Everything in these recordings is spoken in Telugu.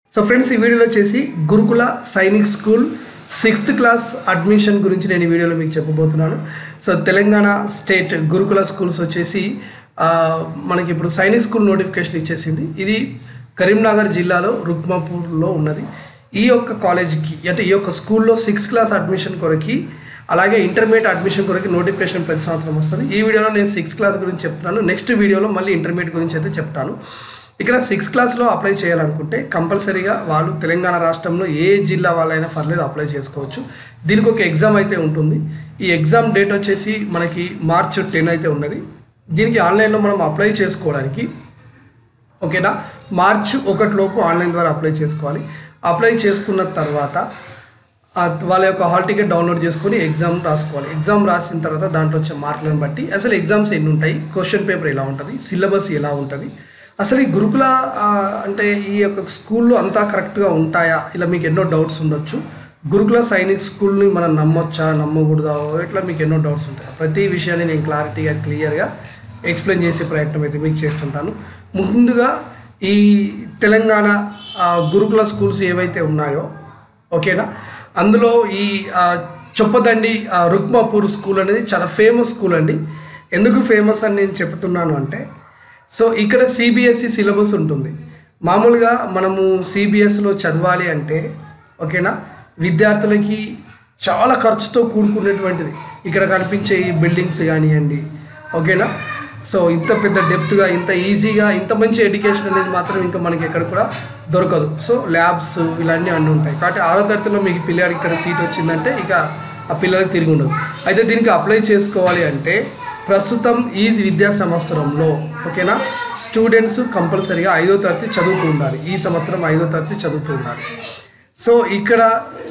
సో ఫ్రెండ్స్ ఈ వీడియోలో వచ్చేసి Gurukula Sainik school sixth class admission గురించి నేను ఈ వీడియోలో మీకు చెప్పబోతున్నాను so Telangana state Gurukula schools వచ్చేసి ఆ, మనకి ఇప్పుడు సైనిక్ స్కూల్ నోటిఫికేషన్ ఇచ్చేసింది ఇది కరీంనగర్ జిల్లాలో రుక్మాపూర్లో ఉన్నది ఈ యొక్క కాలేజీకి అంటే ఈ యొక్క స్కూల్లో సిక్స్త్ క్లాస్ అడ్మిషన్ కొరకి అలాగే ఇంటర్మీడియట్ అడ్మిషన్ కొరకి నోటిఫికేషన్ ప్రతి సంవత్సరం వస్తుంది ఈ వీడియోలో నేను సిక్స్త్ క్లాస్ గురించి చెప్తున్నాను నెక్స్ట్ వీడియోలో మళ్ళీ ఇంటర్మీడియట్ గురించి అయితే చెప్తాను ఇక్కడ సిక్స్త్ క్లాస్లో అప్లై చేయాలనుకుంటే కంపల్సరీగా వాళ్ళు తెలంగాణ రాష్ట్రంలో ఏ జిల్లా వాళ్ళైనా పర్లేదు అప్లై చేసుకోవచ్చు దీనికి ఒక ఎగ్జామ్ అయితే ఉంటుంది ఈ ఎగ్జామ్ డేట్ వచ్చేసి మనకి మార్చ్ టెన్ అయితే ఉన్నది దీనికి ఆన్లైన్లో మనం అప్లై చేసుకోవడానికి ఓకేనా మార్చ్ ఒకటిలోపు ఆన్లైన్ ద్వారా అప్లై చేసుకోవాలి అప్లై చేసుకున్న తర్వాత ఆ వాళ్ళ యొక్క హాల్ టికెట్ డౌన్లోడ్ చేసుకొని ఎగ్జామ్ రాసుకోవాలి ఎగ్జామ్ రాసిన తర్వాత దాంట్లో వచ్చే మార్కులను బట్టి అసలు ఎగ్జామ్స్ ఎన్ని ఉంటాయి క్వశ్చన్ పేపర్ ఎలా ఉంటుంది సిలబస్ ఎలా ఉంటుంది అసలు ఈ గురుకుల ఆ, అంటే ఈ యొక్క స్కూల్లో అంతా కరెక్ట్గా ఉంటాయా ఇలా మీకు ఎన్నో డౌట్స్ ఉండొచ్చు గురుకుల సైనిక్ స్కూల్ని మనం నమ్మొచ్చా నమ్మకూడదా ఇట్లా మీకు ఎన్నో డౌట్స్ ఉంటాయి ప్రతి విషయాన్ని నేను క్లారిటీగా క్లియర్గా ఎక్స్ప్లెయిన్ చేసే ప్రయత్నం అయితే మీకు చేస్తుంటాను ముందుగా ఈ తెలంగాణ ఆ, గురుకుల స్కూల్స్ ఏవైతే ఉన్నాయో ఓకేనా అందులో ఈ ఆ, చొప్పదండి ఆ, రుక్మాపూర్ స్కూల్ అనేది చాలా ఫేమస్ స్కూల్ అండి ఎందుకు ఫేమస్ అని నేను చెప్తున్నాను అంటే సో ఇక్కడ సిబిఎస్ఈ సిలబస్ ఉంటుంది మామూలుగా మనము సిబిఎస్లో చదవాలి అంటే ఓకేనా విద్యార్థులకి చాలా ఖర్చుతో కూడుకునేటువంటిది ఇక్కడ కనిపించే ఈ బిల్డింగ్స్ కానివ్వండి ఓకేనా సో ఇంత పెద్ద డెప్త్గా ఇంత ఈజీగా ఇంత మంచి ఎడ్యుకేషన్ అనేది మాత్రం ఇంకా మనకి ఎక్కడ కూడా దొరకదు సో ల్యాబ్స్ ఇలాంటివి అన్నీ ఉంటాయి కాబట్టి ఆరో తరగతిలో మీకు పిల్లలకి ఇక్కడ సీట్ వచ్చిందంటే ఇక ఆ పిల్లలకి తిరిగి ఉండదు అయితే దీనికి అప్లై చేసుకోవాలి అంటే ప్రస్తుతం ఈ విద్యా సంవత్సరంలో ఓకేనా స్టూడెంట్స్ కంపల్సరీగా ఐదో తరగతి చదువుతూ ఉండాలి ఈ సంవత్సరం ఐదో తరగతి చదువుతూ ఉండాలి సో ఇక్కడ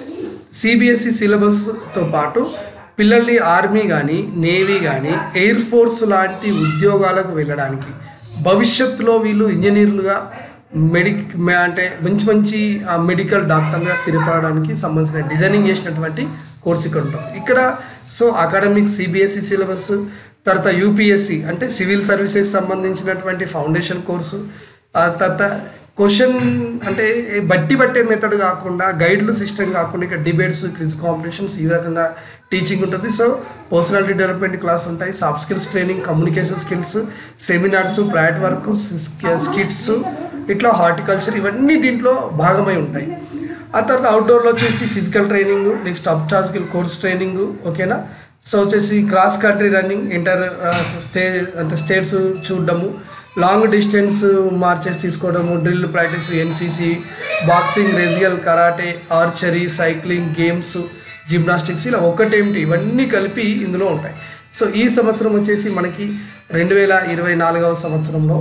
సిబిఎస్ఈ సిలబస్తో పాటు పిల్లల్ని ఆర్మీ కానీ నేవీ కానీ ఎయిర్ ఫోర్స్ లాంటి ఉద్యోగాలకు వెళ్ళడానికి భవిష్యత్తులో వీళ్ళు ఇంజనీర్లుగా మెడిక్ మే- అంటే మంచి మంచి ఆ, మెడికల్ డాక్టర్గా స్థిరపడడానికి సంబంధించిన డిజైనింగ్ చేసినటువంటి కోర్స్ ఇక్కడ ఉంటుంది ఇక్కడ సో అకాడమిక్ సిబిఎస్ఈ సిలబస్ తర్వాత యూపీఎస్సి అంటే సివిల్ సర్వీసెస్ సంబంధించినటువంటి ఫౌండేషన్ కోర్సు ఆ తర్వాత క్వశ్చన్ అంటే బట్టి పట్టే మెథడ్ కాకుండా గైడ్లు సిస్టమ్ కాకుండా ఇక్కడ డిబేట్స్ క్విజ్ కాంపిటీషన్స్ ఈ రకంగా టీచింగ్ ఉంటుంది సో పర్సనాలిటీ డెవలప్మెంట్ క్లాస్ ఉంటాయి soft skills training communication skills seminars project work skits ఇట్లా హార్టికల్చర్ ఇవన్నీ దీంట్లో భాగమై ఉంటాయి ఆ తర్వాత అవుట్డోర్లో వచ్చేసి physical training next obstacle course training ఓకేనా సో వచ్చేసి cross country running inter state అంటే స్టేట్స్ చూడడము లాంగ్ డిస్టెన్స్ మార్చెస్ తీసుకోవడము డ్రిల్ ప్రాక్టీస్ ఎన్సీసీ బాక్సింగ్ రెజియల్ karate archery cycling games gymnastics ఇలా ఒక్కటేమిటి ఇవన్నీ కలిపి ఇందులో ఉంటాయి సో ఈ సంవత్సరం వచ్చేసి మనకి రెండు వేల ఇరవై నాలుగవ సంవత్సరంలో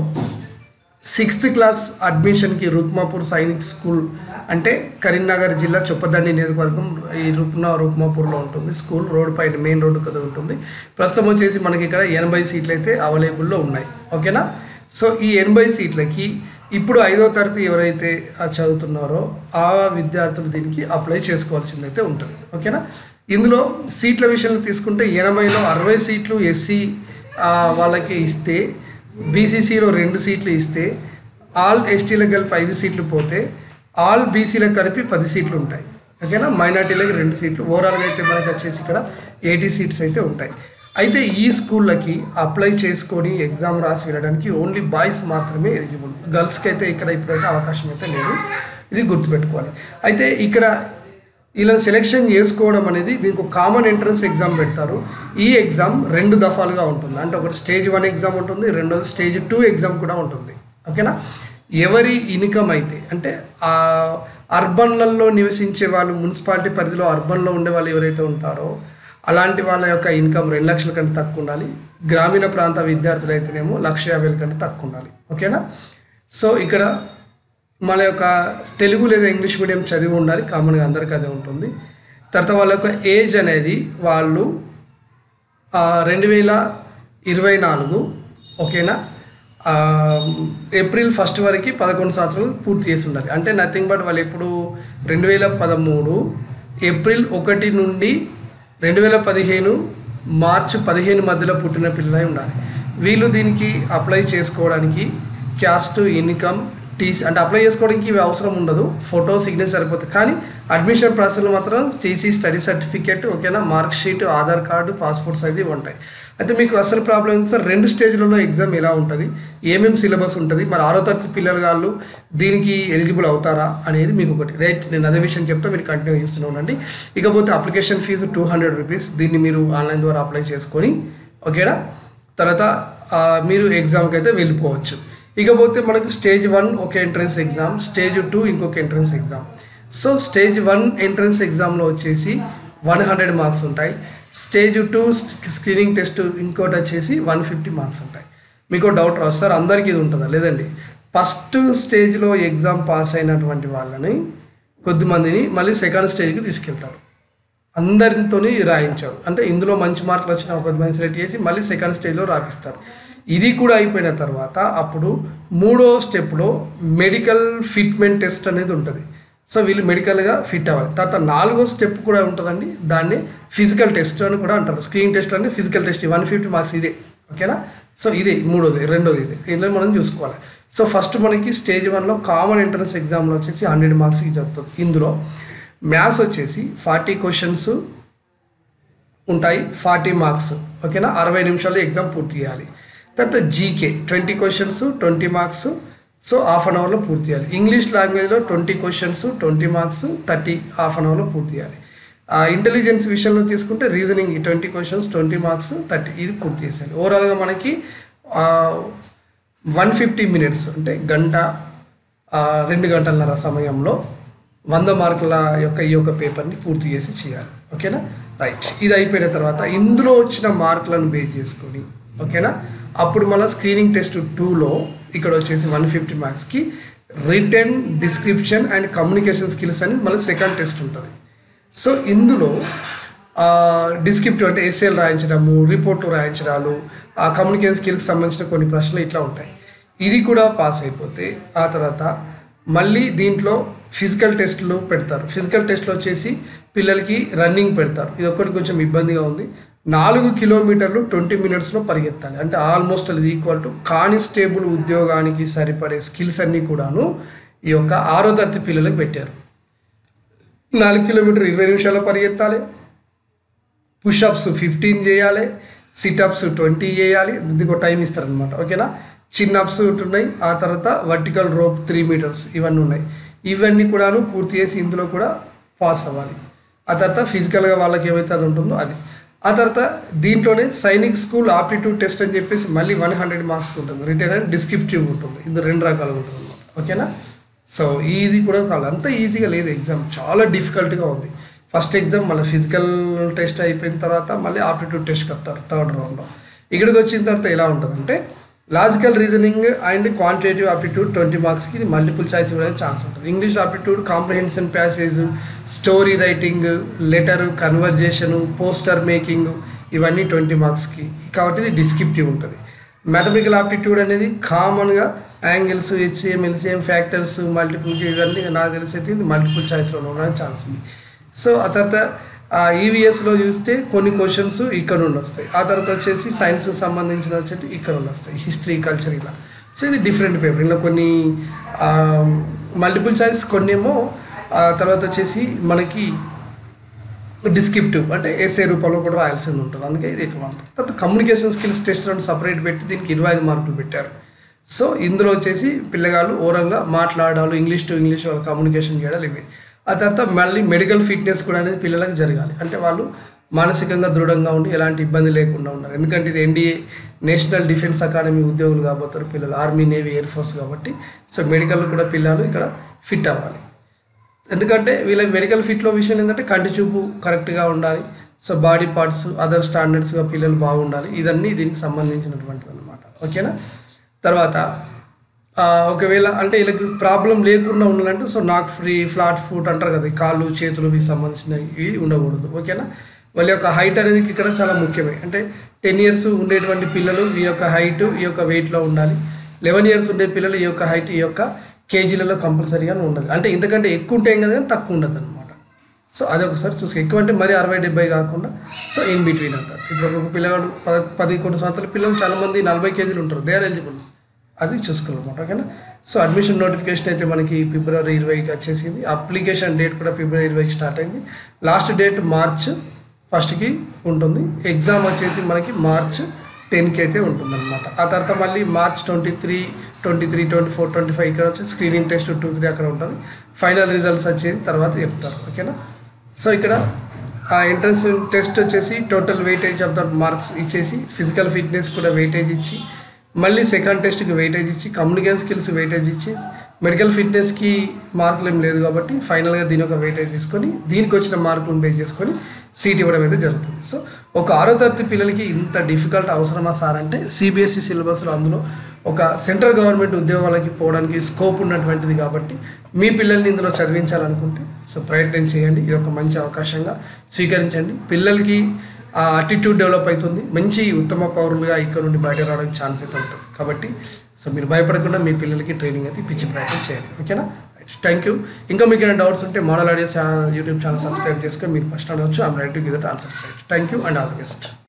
సిక్స్త్ క్లాస్ అడ్మిషన్కి రుక్మాపూర్ సైనిక్ స్కూల్ అంటే కరీంనగర్ జిల్లా చొప్పదండి నియోజకవర్గం ఈ రుక్నా రుక్మాపూర్లో ఉంటుంది స్కూల్ రోడ్ పైన మెయిన్ రోడ్డు కదా ఉంటుంది ప్రస్తుతం వచ్చేసి మనకి ఇక్కడ ఎనభై సీట్లు అయితే అవైలబుల్లో ఉన్నాయి ఓకేనా సో ఈ ఎనభై సీట్లకి ఇప్పుడు ఐదో తరగతి ఎవరైతే ఆ చదువుతున్నారో ఆ విద్యార్థులు దీనికి అప్లై చేసుకోవాల్సిందైతే ఉంటుంది ఓకేనా ఇందులో సీట్ల విషయంలో తీసుకుంటే ఎనభైలో అరవై సీట్లు ఎస్సీ వాళ్ళకి ఇస్తే బీసీసీలో రెండు సీట్లు ఇస్తే ఆల్ ఎస్టీలకు కలిపి ఐదు సీట్లు పోతే ఆల్ బీసీలకు కలిపి పది సీట్లు ఉంటాయి ఓకేనా మైనార్టీలకు రెండు సీట్లు ఓవరాల్గా అయితే మనకి వచ్చేసి ఇక్కడ ఎయిటీ సీట్స్ అయితే ఉంటాయి అయితే ఈ స్కూళ్ళకి అప్లై చేసుకొని ఎగ్జామ్ రాసి వెళ్ళడానికి ఓన్లీ బాయ్స్ మాత్రమే ఎలిజిబుల్ గర్ల్స్కి అయితే ఇక్కడ ఇప్పుడైతే అవకాశం అయితే లేదు ఇది గుర్తుపెట్టుకోవాలి అయితే ఇక్కడ ఇలా సెలెక్షన్ చేసుకోవడం అనేది దీనికి ఒక కామన్ ఎంట్రన్స్ ఎగ్జామ్ పెడతారు ఈ ఎగ్జామ్ రెండు దఫాలుగా ఉంటుంది అంటే ఒకటి స్టేజ్ వన్ ఎగ్జామ్ ఉంటుంది రెండోది స్టేజ్ టూ ఎగ్జామ్ కూడా ఉంటుంది ఓకేనా ఎవరి ఇన్కమ్ అయితే అంటే ఆ అర్బన్లలో నివసించే వాళ్ళు మున్సిపాలిటీ పరిధిలో అర్బన్లో ఉండే వాళ్ళు ఎవరైతే ఉంటారో అలాంటి వాళ్ళ యొక్క ఇన్కమ్ రెండు లక్షల కంటే తక్కువ ఉండాలి గ్రామీణ ప్రాంత విద్యార్థులు అయితేనేమో లక్ష యాభై వేల కంటే తక్కువ ఉండాలి ఓకేనా సో ఇక్కడ మన యొక్క తెలుగు లేదా ఇంగ్లీష్ మీడియం చదివి ఉండాలి కామన్గా అందరికీ అదే ఉంటుంది తర్వాత వాళ్ళ యొక్క ఏజ్ అనేది వాళ్ళు రెండు వేల ఇరవై నాలుగు ఓకేనా ఆ, ఏప్రిల్ ఫస్ట్ వరకు పదకొండు సంవత్సరాలు పూర్తి చేసి ఉండాలి అంటే నథింగ్ బట్ వాళ్ళు ఇప్పుడు రెండు వేల పదమూడు ఏప్రిల్ ఒకటి నుండి రెండు వేల పదిహేను మార్చ్ పదిహేను మధ్యలో పుట్టిన పిల్లలై ఉండాలి వీళ్ళు దీనికి అప్లై చేసుకోవడానికి క్యాస్ట్ ఇన్కమ్ టీసీ అంటే అప్లై చేసుకోవడానికి ఇవి అవసరం ఉండదు ఫోటో సిగ్నేచర్ సరిపోతుంది కానీ అడ్మిషన్ ప్రాసెస్లో మాత్రం టీసీ స్టడీ సర్టిఫికేట్ ఓకేనా mark sheet Aadhaar card passport size ఇవి ఉంటాయి అయితే మీకు అసలు ప్రాబ్లం ఏంటి సార్ రెండు స్టేజ్లలో ఎగ్జామ్ ఎలా ఉంటుంది ఏమేమి సిలబస్ ఉంటుంది మరి ఆరో తరగతి పిల్లలు వాళ్ళు దీనికి ఎలిజిబుల్ అవుతారా అనేది మీకు ఒకటి రైట్ నేను అదే విషయం చెప్తా మీరు కంటిన్యూ చేస్తూనే ఉండండి ఇకపోతే application fee two hundred rupees దీన్ని మీరు ఆన్లైన్ ద్వారా అప్లై చేసుకొని ఓకేనా తర్వాత ఆ, మీరు ఎగ్జామ్కి అయితే వెళ్ళిపోవచ్చు ఇకపోతే మనకు స్టేజ్ వన్ ఒక ఎంట్రన్స్ ఎగ్జామ్ స్టేజ్ టూ ఇంకొక entrance exam so stage one entrance ఎగ్జామ్లో వచ్చేసి వన్ హండ్రెడ్ మార్క్స్ ఉంటాయి స్టేజ్ టూ స్క్రీనింగ్ టెస్ట్ ఇంకోటి వచ్చేసి వన్ ఫిఫ్టీ మార్క్స్ ఉంటాయి మీకు డౌట్ రాదు సార్ అందరికీ ఇది ఉంటుందా లేదండి ఫస్ట్ స్టేజ్లో ఎగ్జామ్ పాస్ అయినటువంటి వాళ్ళని కొద్దిమందిని మళ్ళీ సెకండ్ స్టేజ్కి తీసుకెళ్తారు అందరితోని రాయించారు అంటే ఇందులో మంచి మార్కులు వచ్చిన ఒక మంది సెలెక్ట్ చేసి మళ్ళీ సెకండ్ స్టేజ్లో రాపిస్తారు ఇది కూడా అయిపోయిన తర్వాత అప్పుడు మూడో స్టెప్లో మెడికల్ ఫిట్మెంట్ టెస్ట్ అనేది ఉంటుంది సో వీళ్ళు మెడికల్గా ఫిట్ అవ్వాలి తర్వాత నాలుగో స్టెప్ కూడా ఉంటుందండి దాన్ని ఫిజికల్ టెస్ట్ అని కూడా అంటారు స్క్రీన్ టెస్ట్ అంటే physical test one fifty marks ఇదే ఓకేనా సో ఇదే మూడోది రెండోది ఇది ఇందులో మనం చూసుకోవాలి సో ఫస్ట్ మనకి స్టేజ్ వన్లో కామన్ ఎంట్రన్స్ ఎగ్జామ్లో వచ్చేసి హండ్రెడ్ మార్క్స్కి జరుగుతుంది ఇందులో మ్యాథ్స్ వచ్చేసి ఫార్టీ క్వశ్చన్స్ ఉంటాయి ఫార్టీ మార్క్స్ ఓకేనా అరవై నిమిషాలు ఎగ్జామ్ పూర్తి చేయాలి తర్వాత GK twenty questions twenty marks so half an అవర్లో పూర్తి చేయాలి ఇంగ్లీష్ లాంగ్వేజ్లో twenty questions twenty marks thirty half an అవర్లో పూర్తి చేయాలి ఆ ఇంటెలిజెన్స్ విషయంలో తీసుకుంటే reasoning twenty questions twenty marks thirty ఇది పూర్తి చేసేయాలి ఓవరాల్గా మనకి వన్ ఫిఫ్టీ మినిట్స్ అంటే గంట ఆ, రెండు గంటలన్నర సమయంలో వంద మార్కుల యొక్క ఈ యొక్క పేపర్ని పూర్తి చేసి చేయాలి ఓకేనా రైట్ ఇది అయిపోయిన తర్వాత ఇందులో వచ్చిన మార్కులను బేస్ చేసుకొని ఓకేనా అప్పుడు మళ్ళీ స్క్రీనింగ్ టెస్ట్ టూలో ఇక్కడ వచ్చేసి వన్ ఫిఫ్టీ మార్క్స్కి written description and communication skills అని మళ్ళీ సెకండ్ టెస్ట్ ఉంటుంది సో ఇందులో డిస్క్రిప్టివ్ అంటే ఎస్ఏలు రాయించడము రిపోర్ట్లు రాయించడాలు ఆ కమ్యూనికేషన్ స్కిల్కి సంబంధించిన కొన్ని ప్రశ్నలు ఇట్లా ఉంటాయి ఇది కూడా పాస్ అయిపోతే ఆ తర్వాత మళ్ళీ దీంట్లో ఫిజికల్ టెస్ట్లు పెడతారు ఫిజికల్ టెస్ట్లో వచ్చేసి పిల్లలకి రన్నింగ్ పెడతారు ఇది ఒక్కటి కొంచెం ఇబ్బందిగా ఉంది నాలుగు కిలోమీటర్లు ట్వంటీ మినిట్స్లో పరిగెత్తాలి అంటే ఆల్మోస్ట్ అది ఈక్వల్ టు కానిస్టేబుల్ ఉద్యోగానికి సరిపడే స్కిల్స్ అన్నీ కూడాను ఈ యొక్క ఆరో తరగతి పిల్లలకు పెట్టారు నాలుగు కిలోమీటర్ ఇరవై నిమిషాల్లో పరిగెత్తాలి పుషప్స్ ఫిఫ్టీన్ చేయాలి సిటప్స్ ట్వంటీ చేయాలి ఇంకో టైం ఇస్తారనమాట ఓకేనా చిన్న అప్స్ ఉంటున్నాయి ఆ తర్వాత వర్టికల్ రోప్ త్రీ మీటర్స్ ఇవన్నీ ఉన్నాయి ఇవన్నీ కూడాను పూర్తి చేసి ఇందులో కూడా పాస్ అవ్వాలి ఆ తర్వాత ఫిజికల్గా వాళ్ళకి ఏమైతే అది ఉంటుందో అది ఆ తర్వాత దీంట్లోనే సైనిక్ స్కూల్ ఆప్టిట్యూడ్ టెస్ట్ అని చెప్పేసి మళ్ళీ వన్ హండ్రెడ్ మార్క్స్ ఉంటుంది రిటర్న్ అండ్ డిస్క్రిప్టివ్ ఉంటుంది ఇది రెండు రకాలుగా ఉంటుంది అనమాట ఓకేనా సో ఈజీ కూడా కాదు అంత ఈజీగా లేదు ఎగ్జామ్ చాలా డిఫికల్ట్గా ఉంది ఫస్ట్ ఎగ్జామ్ మళ్ళీ ఫిజికల్ టెస్ట్ అయిపోయిన తర్వాత మళ్ళీ ఆప్టిట్యూడ్ టెస్ట్కి వస్తారు థర్డ్ రౌండ్లో ఇక్కడికి వచ్చిన తర్వాత ఎలా ఉంటుందంటే logical reasoning and quantitative aptitude twenty మార్క్స్కి ఇది మల్టిపుల్ చాయిస్ ఇవ్వడానికి ఛాన్స్ ఉంటుంది English aptitude comprehension passage story writing letter conversation poster making ఇవన్నీ ట్వంటీ మార్క్స్కి కాబట్టి ఇది డిస్క్రిప్టివ్ ఉంటుంది మ్యాథమెటికల్ ఆప్టిట్యూడ్ అనేది కామన్గా angles HCM LCM factors multiple ఇవన్నీ నాకు తెలిసి అయితే ఇది మల్టిపుల్ చాయిస్లో ఉండడానికి ఛాన్స్ ఉంది సో ఆ తర్వాత ఈవీఎస్లో చూస్తే కొన్ని క్వశ్చన్స్ ఇక్కడ నుండి వస్తాయి ఆ తర్వాత వచ్చేసి సైన్స్కి సంబంధించిన వచ్చేసి ఇక్కడ నుండి వస్తాయి హిస్టరీ కల్చర్ ఇలా సో ఇది డిఫరెంట్ పేపర్ ఇలా కొన్ని మల్టిపుల్ చాయిస్ కొన్ని ఏమో ఆ తర్వాత వచ్చేసి మనకి డిస్క్రిప్టివ్ అంటే ఎస్ఏ రూపంలో కూడా రాయాల్సి ఉంటుంది అందుకే ఇది ఎక్కువ మార్కులు తర్వాత కమ్యూనికేషన్ స్కిల్స్ టెస్ట్ అని సపరేట్ పెట్టి దీనికి ఇరవై ఐదు మార్కులు పెట్టారు సో ఇందులో వచ్చేసి పిల్లగాళ్ళు ఓరల్గా మాట్లాడాలి ఇంగ్లీష్ టు ఇంగ్లీష్ వాళ్ళు కమ్యూనికేషన్ చేయడాలి ఇవి ఆ తర్వాత మళ్ళీ మెడికల్ ఫిట్నెస్ కూడా అనేది పిల్లలకు జరగాలి అంటే వాళ్ళు మానసికంగా దృఢంగా ఉండి ఎలాంటి ఇబ్బంది లేకుండా ఉండాలి ఎందుకంటే ఇది ఎన్డీఏ నేషనల్ డిఫెన్స్ అకాడమీ ఉద్యోగులు కాబోతారు పిల్లలు ఆర్మీ నేవీ ఎయిర్ ఫోర్స్ కాబట్టి సో మెడికల్ కూడా పిల్లలు ఇక్కడ ఫిట్ అవ్వాలి ఎందుకంటే వీళ్ళ మెడికల్ ఫిట్లో విషయం ఏంటంటే కంటి చూపు కరెక్ట్గా ఉండాలి సో బాడీ పార్ట్స్ అదర్ స్టాండర్డ్స్గా పిల్లలు బాగుండాలి ఇదన్నీ దీనికి సంబంధించినటువంటిది అనమాట ఓకేనా తర్వాత ఆ, ఒకవేళ అంటే వీళ్ళకి ప్రాబ్లం లేకుండా ఉండాలంటే సో నాకు ఫ్రీ ఫ్లాట్ ఫుట్ అంటారు కదా ఈ కాళ్ళు చేతులు ఇవి సంబంధించినవి ఇవి ఉండకూడదు ఓకేనా వాళ్ళ యొక్క హైట్ అనేది ఇక్కడ చాలా ముఖ్యమే అంటే టెన్ ఇయర్స్ ఉండేటువంటి పిల్లలు ఈ యొక్క హైట్ ఈ యొక్క వెయిట్లో ఉండాలి లెవెన్ ఇయర్స్ ఉండే పిల్లలు ఈ యొక్క హైట్ ఈ యొక్క కేజీలలో కంపల్సరీగా ఉండాలి అంటే ఇంతకంటే ఎక్కువ ఉంటే ఏం కదా కానీ తక్కువ ఉండదు అనమాట సో అది ఒకసారి చూసుకో ఎక్కువ అంటే మరి అరవై డెబ్బై కాకుండా సో ఇన్ బిట్వీన్ అంటారు ఇప్పుడు ఒక పిల్లగాడు పద పది కొన్ని సంవత్సరాల పిల్లలు చాలా మంది నలభై కేజీలు ఉంటారు దే ఆర్ ఎలిజిబుల్ అది చూసుకోవాలన్నమాట ఓకేనా సో అడ్మిషన్ నోటిఫికేషన్ అయితే మనకి ఫిబ్రవరి ఇరవైకి వచ్చేసింది అప్లికేషన్ డేట్ కూడా ఫిబ్రవరి ఇరవైకి స్టార్ట్ అయింది లాస్ట్ డేట్ మార్చ్ ఫస్ట్కి ఉంటుంది ఎగ్జామ్ వచ్చేసి మనకి మార్చ్ టెన్కి అయితే ఉంటుందన్నమాట ఆ తర్వాత మళ్ళీ March twenty three twenty three twenty four twenty five ఇక్కడ వచ్చి స్క్రీనింగ్ టెస్ట్ టూ త్రీ అక్కడ ఉంటుంది ఫైనల్ రిజల్ట్స్ వచ్చేది తర్వాత చెప్తారు ఓకేనా సో ఇక్కడ ఆ ఎంట్రన్స్ టెస్ట్ వచ్చేసి total weightage of the marks ఇచ్చేసి ఫిజికల్ ఫిట్నెస్ కూడా వెయిటేజ్ ఇచ్చి మళ్ళీ సెకండ్ టెస్ట్కి వెయిటేజ్ ఇచ్చి కమ్యూనికేషన్ స్కిల్స్ వెయిటేజ్ ఇచ్చి మెడికల్ ఫిట్నెస్కి మార్కులు ఏం లేదు కాబట్టి ఫైనల్గా దీని ఒక వెయిటేజ్ తీసుకొని దీనికి వచ్చిన మార్కులను బేస్ చేసుకొని సీట్ ఇవ్వడం అయితే జరుగుతుంది సో ఒక ఆరో తరగతి పిల్లలకి ఇంత డిఫికల్ట్ అవసరమా సార్ అంటే సిబిఎస్ఈ సిలబస్లో అందులో ఒక సెంట్రల్ గవర్నమెంట్ ఉద్యోగాలకి పోవడానికి స్కోప్ ఉన్నటువంటిది కాబట్టి మీ పిల్లల్ని ఇందులో చదివించాలనుకుంటే సో ప్రయత్నం చేయండి ఇది ఒక మంచి అవకాశంగా స్వీకరించండి పిల్లలకి ఆ అటిట్యూడ్ డెవలప్ అవుతుంది మంచి ఉత్తమ పౌరులుగా ఇక్కడ నుండి బయట రావడానికి ఛాన్స్ అయితే ఉంటుంది కాబట్టి సో మీరు భయపడకుండా మీ పిల్లలకి ట్రైనింగ్ అయితే పిచ్చి ప్రయత్నం చేయండి ఓకేనా థ్యాంక్ యూ ఇంకా మీకు ఏమైనా డౌట్స్ ఉంటే model audios YouTube channel subscribe చేసుకొని మీకు ఫస్ట్ అడవచ్చు I'm right to give that answers right thank you and all the best